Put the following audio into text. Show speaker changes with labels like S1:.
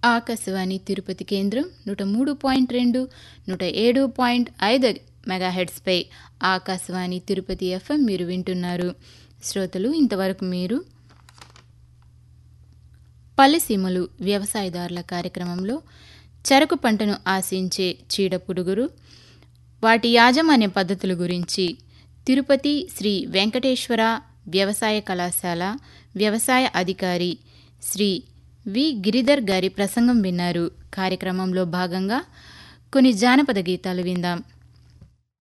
S1: ఆకాశవాణి తిరుపతి కేంద్రం నూట మూడు పాయింట్ రెండు నూట ఏడు పాయింట్ ఐదు మెగాహెడ్స్పై ఆకాశవాణి తిరుపతి ఎఫ్ఎం మీరు వింటున్నారు శ్రోతలు ఇంతవరకు మీరు పల్లెసీమలు వ్యవసాయదారుల కార్యక్రమంలో చెరకు పంటను ఆశించే చీడ పురుగురు వాటి యాజమాన్య పద్ధతుల గురించి తిరుపతి శ్రీ వెంకటేశ్వర వ్యవసాయ కళాశాల వ్యవసాయ అధికారి శ్రీ వి గిరిధర్ గారి ప్రసంగం విన్నారు కార్యక్రమంలో భాగంగా కొన్ని జానపద గీతాలు విందాం